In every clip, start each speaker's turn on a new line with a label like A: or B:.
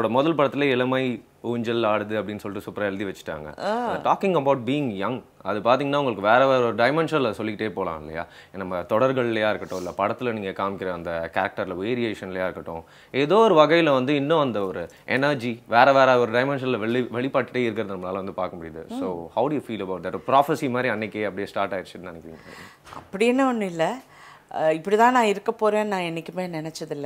A: அவங்களோட முதல் படத்துல இளமை ஊஞ்சல் ஆடுது அப்படின்னு சொல்லிட்டு சூப்பரா எழுதி வச்சுட்டாங்க டாக்கிங் அபவுட் பீயிங் யங் அது பாத்தீங்கன்னா உங்களுக்கு வேற வேற ஒரு டைமென்ஷனில் சொல்லிக்கிட்டே போகலாம் இல்லையா நம்ம தொடர்கள்லையா இருக்கட்டும் இல்லை படத்துல நீங்க காமிக்கிற அந்த கேரக்டர்ல வேரியேஷன்லையா இருக்கட்டும் ஏதோ ஒரு வகையில வந்து இன்னும் அந்த ஒரு எனர்ஜி வேற வேற ஒரு டைமென்ஷனில் வெளி வெளிப்பாட்டுட்டே இருக்கிறது நம்மளால வந்து பார்க்க முடியுது so how to feel about that prophecy மாதிரி அன்னைக்கே அப்படியே ஸ்டார்ட் ஆயிடுச்சுன்னு நினைக்கிறீங்க
B: அப்படின்னு ஒன்றும் இல்லை இப்படி தான் நான் இருக்க போகிறேன்னு நான் என்றைக்குமே நினச்சதில்ல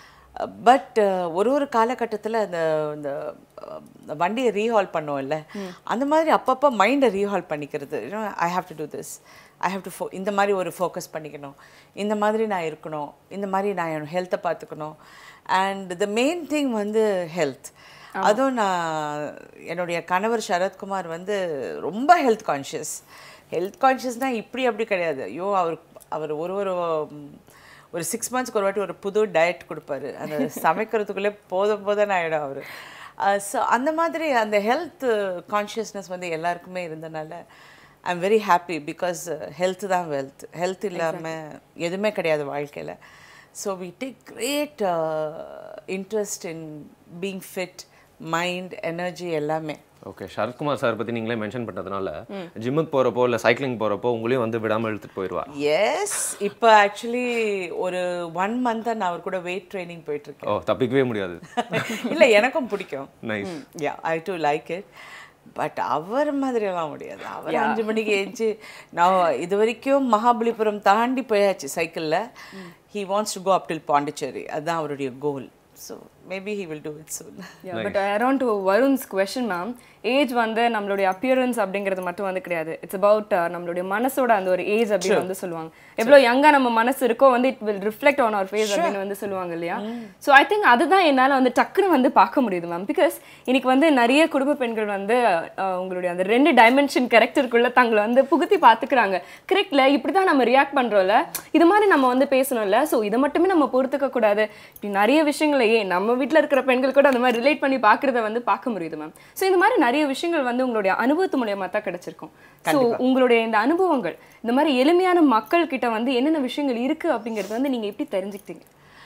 B: பட் ஒரு ஒரு காலகட்டத்தில் அந்த இந்த அஹ், வண்டியை ரீஹால் பண்ணுவோம்ல அந்த மாதிரி அப்பப்போ மைண்டை ரீஹால் பண்ணிக்கிறது I have to do this I have to ஃபோ இந்த மாதிரி ஒரு ஃபோக்கஸ் பண்ணிக்கணும் இந்த மாதிரி நான் இருக்கணும் இந்த மாதிரி நான் என் ஹெல்த்தை பார்த்துக்கணும் அண்ட் த மெயின் திங் வந்து ஹெல்த் அதுவும் நான் என்னுடைய கணவர் சரத்குமார் வந்து ரொம்ப ஹெல்த் கான்ஷியஸ் ஹெல்த் கான்ஷியஸ்னால் இப்படி அப்படி கிடையாது ஐயோ அவர் அவர் ஒரு ஒரு ம், ஒரு சிக்ஸ் மந்த்ஸ்க்கு ஒரு வாட்டி ஒரு புது டயட் கொடுப்பாரு அந்த சமைக்கிறதுக்குள்ளே போதும் போதும் ஆகிடும் அவர் ஸோ அந்த மாதிரி அந்த ஹெல்த் கான்ஷியஸ்னஸ் வந்து எல்லாருக்குமே இருந்தனால I am very happy because health தான் வெல்த் ஹெல்த் இல்லாமல் எதுவுமே கிடையாது வாழ்க்கையில் so we take great interest in being fit mind energy எல்லாமே
A: ஓகே சரத்குமார் சார் பத்தி நீங்களே மென்ஷன் பண்ணதுனால ஜிம்முக்கு போறப்போ இல்ல சைக்கிளிங் போறப்போ உங்களையும் வந்து விடாம இழுத்துட்டு போயிடுவா
B: எஸ் இப்போ ஆக்சுவலி ஒரு ஒன் மந்த்தாக நான் அவர் கூட வெயிட் ட்ரைனிங் போயிட்டுருக்கேன்
A: ஓ தப்பிக்கவே முடியாது
B: இல்லை எனக்கும் பிடிக்கும்
A: nice
B: yeah I to like it but அவர் மாதிரியெல்லாம் முடியாது அவர் அஞ்சு மணிக்கு எழுந்துச்சு நான் இது வரைக்கும் மகாபலிபுரம் தாண்டி போயாச்சு சைக்கிளில் he wants to go up till Pondicherry அதுதான் அவருடைய goal so maybe he will do it soon
C: but around to வருண்ஸ் கொஷின் மேம் ஏஜ் வந்து நம்மளுடைய அப்பியரன்ஸ் அப்படிங்கிறது மட்டும் வந்து கிடையாது இட்ஸ் அபவுட் நம்மளுடைய மனசோட அந்த ஒரு ஏஜ் அப்படின்னு வந்து சொல்லுவாங்க எவ்வளோ யங்கா நம்ம மனசு இருக்கோ வந்து it will reflect on our face அப்படின்னு வந்து சொல்லுவாங்க இல்லையா ஸோ ஐ திங்க் அதுதான் என்னால் வந்து டக்குன்னு வந்து பார்க்க முடியுது மேம் பிகாஸ் இன்னைக்கு வந்து நிறைய குடும்ப பெண்கள் வந்து அஹ், உங்களுடைய அந்த ரெண்டு டைமென்ஷன் கேரக்டருக்குள்ள தங்களை வந்து புகுத்தி பார்த்துக்கிறாங்க கரெக்ட்ல இப்படி தான் நம்ம ரியாக்ட் பண்றோம்ல இது மாதிரி நம்ம வந்து பேசணும்ல ஸோ இதை மட்டுமே நம்ம பொறுத்துக்க கூடாது இப்படி நிறைய விஷயங்களை ஏன் நம்ம வீட்டில் இருக்கிற பெண்கள் கூட அந்த மாதிரி ரிலேட் பண்ணி பார்க்கறத வந்து பார்க்க முடியுது மேம் ஸோ இந்த மாதிரி நிறைய விஷயங்கள் வந்து உங்களுடைய அனுபவத்து மூலியமா தான் கிடைச்சிருக்கும் ஸோ உங்களுடைய இந்த அனுபவங்கள் இந்த மாதிரி எளிமையான மக்கள் கிட்ட வந்து என்னென்ன விஷயங்கள் இருக்கு அப்படிங்கறது வந்து நீங்க எப்படி தெரிஞ்சுக்கிட்டீங்க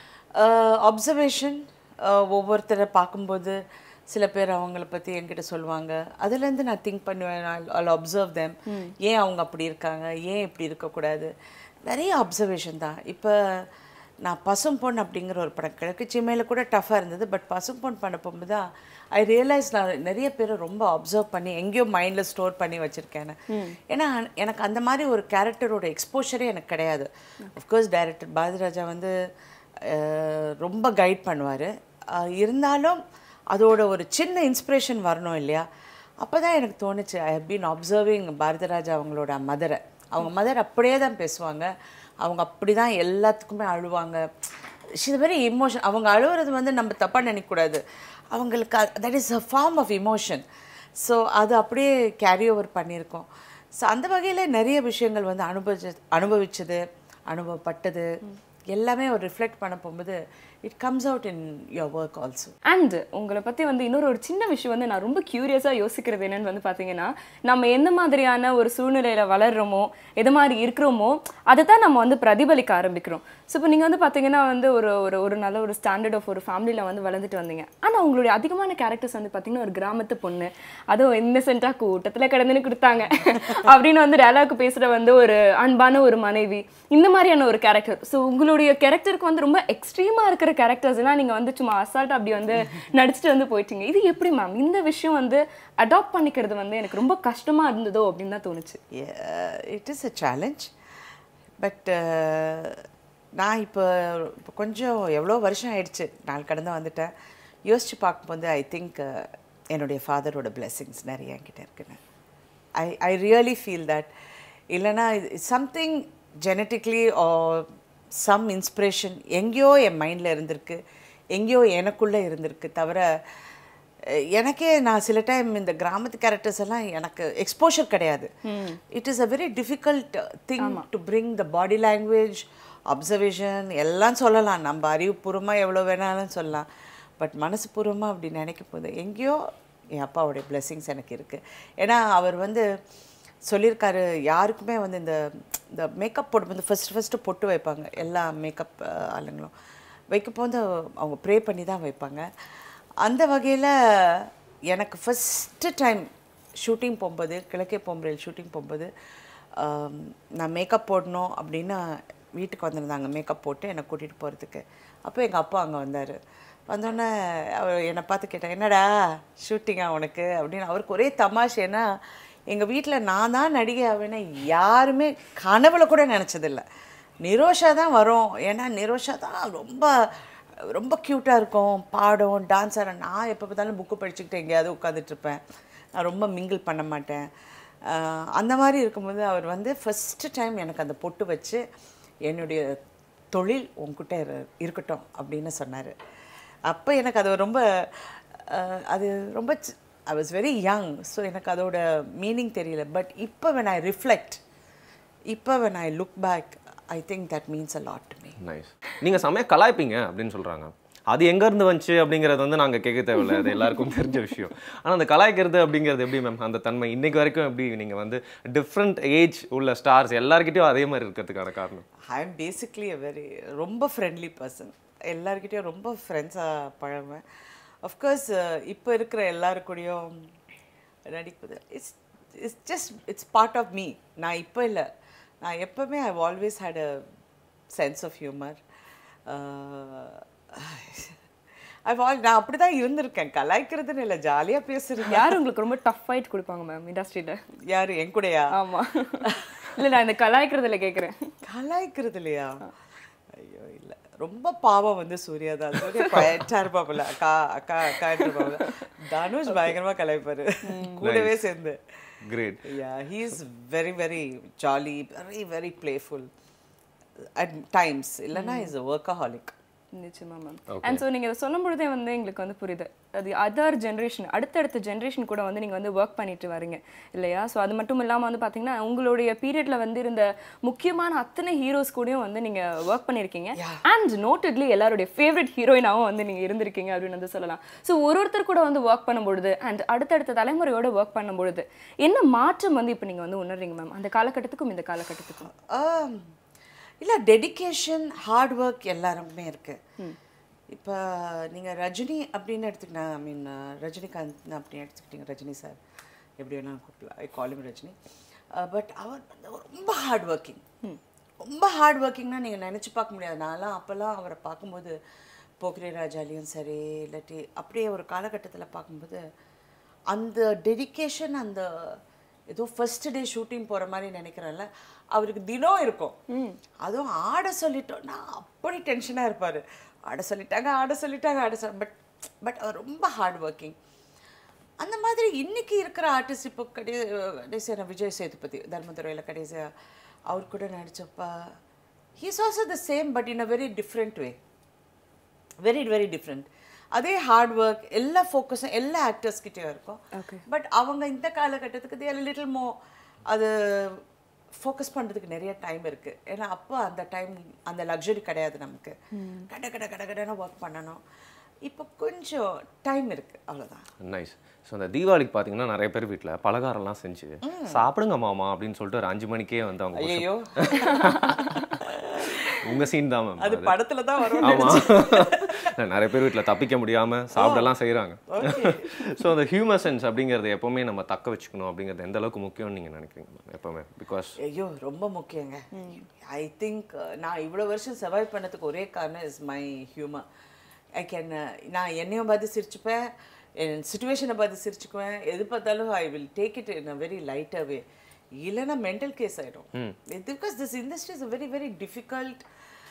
B: அப்சர்வேஷன் ஒவ்வொருத்தரை பார்க்கும்போது சில பேர் அவங்கள பற்றி என்கிட்ட சொல்லுவாங்க அதுலேருந்து நான் திங்க் பண்ணுவேன் ஐ அப்சர்வ் தெம் ஏன் அவங்க அப்படி இருக்காங்க ஏன் இப்படி இருக்கக்கூடாது நிறைய அப்சர்வேஷன் தான் இப்போ நான் பசும் பொன் அப்படிங்கிற ஒரு படம் கிழக்கு சீமையில் கூட டஃப்பாக இருந்தது பட் பசும் பொன் பண்ண போகும்போது தான் ஐ ரியலைஸ் நான் நிறைய பேரை ரொம்ப அப்சர்வ் பண்ணி எங்கேயோ மைண்டில் ஸ்டோர் பண்ணி வச்சுருக்கேன் ஏன்னா எனக்கு அந்த மாதிரி ஒரு கேரக்டரோட எக்ஸ்போஷரே எனக்கு கிடையாது அஃப்கோர்ஸ் டைரக்டர் பாரதிராஜா வந்து அஹ், ரொம்ப கைட் பண்ணுவார் இருந்தாலும் அதோட ஒரு சின்ன இன்ஸ்பிரேஷன் வரணும் இல்லையா அப்போ தான் எனக்கு தோணுச்சு I have been observing Bharathiraja அவங்களோட மதரை அவங்க மதர் அப்படியே தான் பேசுவாங்க அவங்க அப்படி தான் எல்லாத்துக்குமே அழுவாங்க ஷி வெரி இமோஷன் அவங்க அழுவுறது வந்து நம்ம தப்பாக நினைக்கக்கூடாது அவங்களுக்கு that is a form of emotion so அது அப்படியே கேரி ஓவர் பண்ணியிருக்கோம் ஸோ அந்த வகையில் நிறைய விஷயங்கள் வந்து அனுபவிச்ச அனுபவிச்சது அனுபவப்பட்டது எல்லாமே ஒரு ரிஃப்ளெக்ட் பண்ண போகும்போது it comes out in your work also
C: and உங்களை பற்றி வந்து இன்னொரு ஒரு சின்ன விஷயம் வந்து நான் ரொம்ப க்யூரியஸாக யோசிக்கிறது என்னன்னு வந்து பார்த்தீங்கன்னா நம்ம எந்த மாதிரியான ஒரு சூழ்நிலையில் வளர்றோமோ எது மாதிரி இருக்கிறோமோ அதை தான் நம்ம வந்து பிரதிபலிக்க ஆரம்பிக்கிறோம் ஸோ இப்போ நீங்கள் வந்து பார்த்தீங்கன்னா வந்து ஒரு ஒரு ஒரு நல்ல ஒரு ஸ்டாண்டர்ட் ஆஃப் ஒரு ஃபேமிலியில் வந்து வளர்ந்துட்டு வந்தீங்க ஆனால் உங்களுடைய அதிகமான கேரக்டர்ஸ் வந்து பார்த்தீங்கன்னா ஒரு கிராமத்து பொண்ணு அதுவும் இன்னசென்ட்டாக கூட்டத்தில் கிடந்துன்னு கொடுத்தாங்க அப்படின்னு வந்து டயலாக் பேசுகிற வந்து ஒரு அன்பான ஒரு மனைவி இந்த மாதிரியான ஒரு கேரக்டர் ஸோ உங்களுடைய கேரக்டருக்கு வந்து ரொம்ப எக்ஸ்ட்ரீமாக இருக்கிற கேரக்டர்ஸ் எல்லாம் நீங்கள் வந்து சும்மா அசால்ட் அப்படி வந்து நடிச்சுட்டு வந்து போயிட்டீங்க இது எப்படி மேம் இந்த விஷயம் வந்து அடாப்ட் பண்ணிக்கிறது வந்து எனக்கு ரொம்ப கஷ்டமா இருந்ததோ அப்படின்னு தான் தோணுச்சு
B: it is a challenge but நான் இப்போ இப்போ கொஞ்சம் எவ்வளோ வருஷம் ஆயிடுச்சு நாள் கடந்து வந்துட்டேன் யோசித்து பார்க்கும்போது ஐ திங்க் என்னுடைய ஃபாதரோட blessings நிறைய என்கிட்ட இருக்குன்னு I I really feel that இல்லைன்னா சம்திங் ஜெனட்டிக்லி சம் இன்ஸ்பிரேஷன் எங்கேயோ என் மைண்டில் இருந்திருக்கு எங்கேயோ எனக்குள்ளே இருந்திருக்கு தவிர அஹ், எனக்கே நான் சில டைம் இந்த கிராமத்து கேரக்டர்ஸ் எல்லாம் எனக்கு எக்ஸ்போஷர் கிடையாது it is a very difficult thing to bring the body language observation எல்லாம் சொல்லலாம் நம்ம அறிவுபூர்வமாக எவ்வளோ வேணாலும் சொல்லலாம் பட் மனசுபூர்வமாக அப்படி நினைக்கும் போது எங்கேயோ என் அப்பாவுடைய blessings எனக்கு இருக்குது ஏன்னா அவர் வந்து சொல்லியிருக்காரு யாருக்குமே வந்து இந்த இந்த மேக்கப் போட்டு வந்து ஃபஸ்ட்டு ஃபஸ்ட்டு பொட்டு வைப்பாங்க எல்லா மேக்கப் ஆளுங்களும் வைக்க போது அவங்க ப்ரே பண்ணி தான் வைப்பாங்க அந்த வகையில் எனக்கு ஃபஸ்ட்டு டைம் ஷூட்டிங் போகும்போது கிழக்கே போம்பரையில் ஷூட்டிங் போகும்போது ஆம், நான் மேக்கப் போடணும் அப்படின்னு வீட்டுக்கு வந்திருந்தாங்க மேக்கப் போட்டு என்னை கூட்டிகிட்டு போகிறதுக்கு அப்போ எங்கள் அப்பா அங்கே வந்தார் வந்தோடனே அவர் என்னை பார்த்து கேட்டாங்க என்னடா ஷூட்டிங்கா உனக்கு அப்படின்னு அவருக்கு ஒரே தமாஷ் ஏன்னா எங்கள் வீட்டில் நான் தான் நடிகை ஆவேன்னு யாருமே கனவுல கூட நினச்சதில்ல நிரோஷா தான் வரும் ஏன்னா நிரோஷா தான் ரொம்ப ரொம்ப க்யூட்டாக இருக்கும் பாடும் டான்ஸ் ஆட நான் எப்போ பார்த்தாலும் புக்கு படிச்சுக்கிட்டு எங்கேயாவது உட்காந்துட்டு இருப்பேன் நான் ரொம்ப மிங்கிள் பண்ண மாட்டேன் ஆஹ் அந்த மாதிரி இருக்கும்போது அவர் வந்து ஃபஸ்ட்டு டைம் எனக்கு அந்த பொட்டு வச்சு என்னுடைய தொழில் உன்கிட்ட இரு- இருக்கட்டும் அப்படின்னு சொன்னார் அப்போ எனக்கு அது ரொம்ப ஆஹ் அது ரொம்ப I was very young so எனக்கு அதோட மீனிங் தெரியல பட் இப்போ when ஐ ரிஃப்ளெக்ட் இப்போ when I look back I think that means a lot to me
A: nice நீங்க செமையா கலாய்ப்பீங்க அப்படின்னு சொல்றாங்க அது எங்க இருந்து வந்துச்சு அப்படிங்கறது வந்து நாங்க கேட்க தேவையில்ல அது எல்லாருக்கும் தெரிஞ்ச விஷயம் ஆனா அந்த கலாய்க்கிறது அப்படிங்கிறது எப்படி மேம் அந்த தன்மை இன்னைக்கு வரைக்கும் எப்படி நீங்க வந்து டிஃப்ரெண்ட் ஏஜ் உள்ள ஸ்டார்ஸ் எல்லார்கிட்டயும் அதே மாதிரி இருக்கிறதுக்கான காரணம்
B: I am basically a very ரொம்ப ஃப்ரெண்ட்லி பர்சன் எல்லாருக்கிட்டையும் ரொம்ப ஃப்ரெண்ட்ஸாக பழகுவேன் அஃப்கோர்ஸ் இப்போ இருக்கிற எல்லாரு கூடயும் நடிப்பது it's it's just it's part of me நான் இப்போ இல்லை நான் எப்போவுமே I always had a sense of humour I all நான் அப்படி தான் இருந்திருக்கேன் கலாய்க்கிறதுன்னு இல்லை ஜாலியாக பேசுகிறேன்
C: யார் உங்களுக்கு ரொம்ப டஃப் ஃபைட் கொடுப்பாங்க மேம் இண்டஸ்ட்ரியில
B: யார் என் கூடயா
C: ஆமா இல்ல நான் இந்த கலாய்க்கிறதுல கேக்குறேன்
B: கலாய்க்கிறது இல்லையா ஐயோ இல்ல ரொம்ப பாவம் வந்து சூர்யா தான் சூர்யா குவாய்ட்டா இருப்பாப்புல அக்கா அக்கா அக்கா இருப்பாப்புல தனுஷ் பயங்கரமா கலாய்ப்பாரு கூடவே சேர்ந்து
A: great
B: yeah he is very very jolly very very playful at times இல்லைன்னா இஸ் அ ஒர்க்கஹாலிக்
C: நிச்சயமா மேம் அண்ட் ஸோ நீங்க இதை சொல்லும் பொழுதே வந்து எங்களுக்கு வந்து புரியுது அது அதர் ஜென்ரேஷன் அடுத்தடுத்த ஜென்ரேஷன் கூட வந்து நீங்க வந்து ஒர்க் பண்ணிட்டு வரீங்க இல்லையா ஸோ அது மட்டும் இல்லாம வந்து பாத்தீங்கன்னா உங்களுடைய பீரியட்ல வந்து இருந்த முக்கியமான அத்தனை ஹீரோஸ் கூடயும் வந்து நீங்க ஒர்க் பண்ணிருக்கீங்க அண்ட் நோட்டட்லி எல்லாருடைய ஃபேவரட் ஹீரோயினாவும் வந்து நீங்க இருந்திருக்கீங்க அப்படின்னு வந்து சொல்லலாம் ஸோ ஒரு ஒருத்தர் கூட வந்து ஒர்க் பண்ணும்பொழுது அண்ட் அடுத்தடுத்த தலைமுறையோட ஒர்க் பண்ணும்பொழுது என்ன மாற்றம் வந்து இப்போ நீங்க வந்து உணர்றீங்க மேம் அந்த காலகட்டத்துக்கும் இந்த காலகட்டத்துக்கும்
B: ஆம். இல்ல டெடிகேஷன் ஹார்ட் ஒர்க் எல்லாருமே இருக்கு இப்போ நீங்க ரஜினி அப்படின்னு எடுத்துக்கிட்டா ஐ மீன் ரஜினிகாந்த் அப்படின்னு எடுத்துக்கிட்டீங்க ரஜினி சார் எப்படி வேணாலும் கூப்பிடலாம் ஐ காலிங் ரஜினி பட் அவர் வந்து ரொம்ப ஹார்ட் ஒர்க்கிங் ரொம்ப ஹார்ட் ஒர்க்கிங்னா நீங்கள் நினச்சி பார்க்க முடியாது நான்லாம் அப்போல்லாம் அவரை பார்க்கும்போது போக்ரே ராஜாலையும் சரி இல்லாட்டி அப்படியே ஒரு காலகட்டத்தில் பார்க்கும்போது அந்த டெடிகேஷன் அந்த ஏதோ ஃபர்ஸ்ட் டே ஷூட்டிங் போகிற மாதிரி நினைக்கிறேன்ல அவருக்கு தினம் இருக்கும் அதுவும் ஆட சொல்லிட்டோம்னா அப்படி டென்ஷனாக இருப்பார் ஆட சொல்லிட்டாங்க ஆட சொல்லிட்டாங்க ஆட சொல் பட் பட் அவர் ரொம்ப ஹார்ட் ஒர்க்கிங் அந்த மாதிரி இன்னைக்கு இருக்கிற ஆர்டிஸ்ட் இப்போ கடை கடைசியான விஜய் சேதுபதி தர்மதுரையில் கடைசியாக அவர் கூட நடிச்சப்ப he's also the same but in a very different way very very different அதே ஹார்ட் ஒர்க் எல்லா ஃபோக்கஸும் எல்லா ஆக்டர்ஸ் கிட்டேயும் இருக்கும் பட் அவங்க இந்த காலகட்டத்துக்கு தேர் லிட்டில் மோ அது ஃபோக்கஸ் பண்ணுறதுக்கு நிறைய டைம் இருக்குது ஏன்னா அப்போ அந்த டைம் அந்த லக்ஸரி கிடையாது நமக்கு கட கட கட கடன்னு ஒர்க் பண்ணணும் இப்போ கொஞ்சம் டைம் இருக்குது அவ்வளோதான்
A: நைஸ் ஸோ அந்த தீபாவளிக்கு பார்த்தீங்கன்னா நிறைய பேர் வீட்டில் பலகாரம்லாம் செஞ்சு சாப்பிடுங்க மாமா அப்படின்னு சொல்லிட்டு ஒரு அஞ்சு மணிக்கே வந்து அவங்க push-
B: ஐயோ
A: உங்க சீன் தான் மேம்
B: அது படத்துல தான் வரும்
A: ஆமா நிறைய பேர் வீட்டில் தப்பிக்க முடியாம சாப்பிடலாம் செய்றாங்க ஸோ அந்த ஹியூமர் சென்ஸ் அப்படிங்கிறது எப்பவுமே நம்ம தக்க வச்சுக்கணும் அப்படிங்கிறது எந்த அளவுக்கு முக்கியம்னு நீங்க நினைக்கிறீங்க ma'am? எப்பவுமே பிகாஸ்
B: ஐயோ ரொம்ப முக்கியங்க ஐ திங்க் நான் இவ்வளோ வருஷம் சர்வைவ் பண்ணதுக்கு ஒரே காரணம் is my humour I can நான் என்னையும் பார்த்து சிரிச்சுப்பேன் என் சுச்சுவேஷனை பார்த்து சிரிச்சுக்குவேன் எது பார்த்தாலும் I will take it in a very lighter way இல்லைன்னா மென்டல் கேஸ் ஆகிடும் because this industry is very very difficult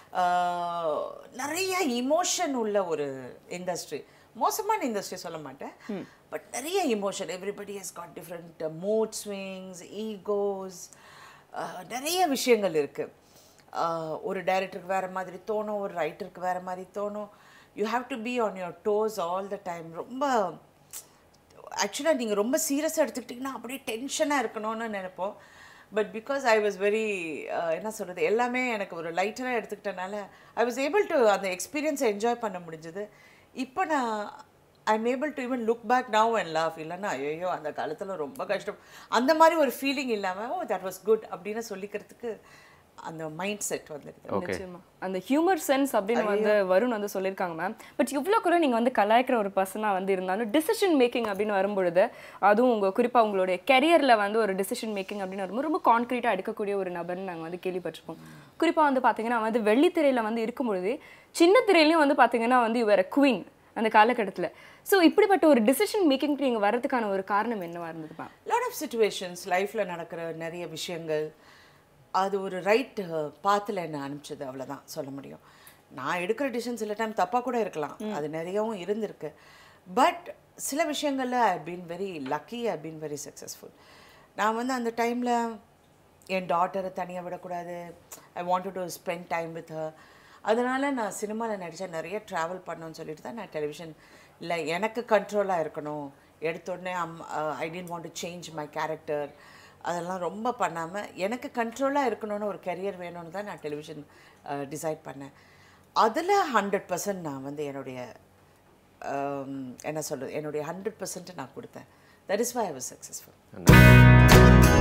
B: நிறைய இமோஷன் உள்ள ஒரு இண்டஸ்ட்ரி மோசமான இண்டஸ்ட்ரி சொல்ல மாட்டேன் பட் நிறைய emotion everybody has got different mood swings egos நிறைய விஷயங்கள் இருக்குது ஒரு டைரக்டருக்கு வேறு மாதிரி தோணும் ஒரு ரைட்டருக்கு வேறு மாதிரி தோணும் you have to be on your toes all the time ரொம்ப ஆக்சுவலாக நீங்கள் ரொம்ப சீரியஸாக எடுத்துக்கிட்டிங்கன்னா அப்படியே டென்ஷனாக இருக்கணும்னு நினைப்போம் but because I was very என்ன சொல்கிறது எல்லாமே எனக்கு ஒரு லைட்டராக எடுத்துக்கிட்டனால ஐ வாஸ் ஏபிள் டு அந்த எக்ஸ்பீரியன்ஸை என்ஜாய் பண்ண முடிஞ்சது இப்போ நான் I am able to even look back now and laugh இல்லைன்னா ஐயோ அந்த காலத்தில் ரொம்ப கஷ்டம் அந்த மாதிரி ஒரு ஃபீலிங் இல்லாமல் ஓ தட் வாஸ் குட் அப்படின்னு சொல்லிக்கிறதுக்கு அந்த மைண்ட் செட் வந்துடுது
A: ஓகே
C: நிச்சயமா அந்த ஹியூமர் சென்ஸ் அப்படின்னு வந்து வருண் வந்து சொல்லியிருக்காங்க மேம் பட் இவ்வளோ கூட நீங்கள் வந்து கலாய்க்கிற ஒரு பர்சனாக வந்து இருந்தாலும் டிசிஷன் மேக்கிங் அப்படின்னு வரும்பொழுது அதுவும் உங்கள் குறிப்பாக உங்களுடைய கெரியரில் வந்து ஒரு டிசிஷன் மேக்கிங் அப்படின்னு வரும்போது ரொம்ப கான்க்ரீட்டாக எடுக்கக்கூடிய ஒரு நபர்னு நாங்கள் வந்து கேள்விப்பட்டிருப்போம் குறிப்பாக வந்து பார்த்தீங்கன்னா வந்து வெள்ளித்திரையில் வந்து இருக்கும்பொழுது சின்ன திரையிலையும் வந்து பார்த்தீங்கன்னா வந்து இவர் குவீன் அந்த காலகட்டத்தில் ஸோ இப்படிப்பட்ட ஒரு டிசிஷன் மேக்கிங்க்கு நீங்கள் வர்றதுக்கான ஒரு காரணம் என்னவா இருந்தது மேம்
B: லாட் ஆஃப் சுச்சுவேஷன்ஸ் லைஃப்பில் நடக்கிற நிறைய விஷயங்கள் அது ஒரு ரைட் பாத்தில் என்ன அனுப்பிச்சது அவ்வளோதான் சொல்ல முடியும் நான் எடுக்கிற டிசிஷன் சில டைம் தப்பாக கூட இருக்கலாம் அது நிறையவும் இருந்திருக்கு பட் சில விஷயங்களில் I been very lucky I been very successful நான் வந்து அந்த டைமில் என் டாட்டரை தனியாக விடக்கூடாது I wanted to spend time with her அதனால் நான் சினிமாவில் நடித்தா நிறைய ட்ராவல் பண்ணணும்னு சொல்லிட்டு தான் நான் டெலிவிஷன் இல்லை எனக்கு கண்ட்ரோலாக இருக்கணும் எடுத்த உடனே um I tend want to change my character அதெல்லாம் ரொம்ப பண்ணாமல் எனக்கு கண்ட்ரோலாக இருக்கணும்னு ஒரு கெரியர் வேணும்னு தான் நான் டெலிவிஷன் டிசைட் பண்ணேன் அதில் ஹண்ட்ரட் பர்சன்ட் நான் வந்து என்னுடைய um, என்ன சொல்கிறது என்னுடைய ஹண்ட்ரட் பர்சன்ட் நான் கொடுத்தேன் that is why I was successful